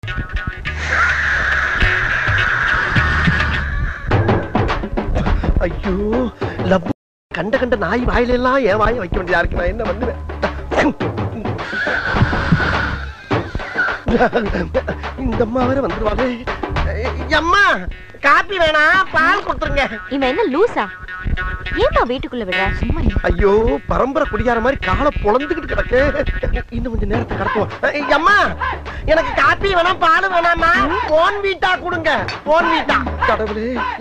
ஐயோ லவ் கண்ட கண்ட நாய் வாயில எல்லாம் என் வாயை வைக்க வேண்டியதா இருக்கு நான் என்ன பண்ணுவேன் இந்த அம்மா வேற வந்துருவாங்க அம்மா காப்பி வேணா பால் கொடுத்துருங்க இவன் என்ன லூசா ஏன்பா வீட்டுக்குள்ள விடுற சும்மா இரு. ஐயோ பரம்பரை குடியார மாதிரி காலை பொழந்துகிட்டு கிடக்கு இன்னும் கொஞ்சம் நேரத்தை கடத்துவோம் அம்மா எனக்கு காப்பி வேணாம் பால் வேணாமா போன் வீட்டா கொடுங்க போன் வீட்டா கடவுளே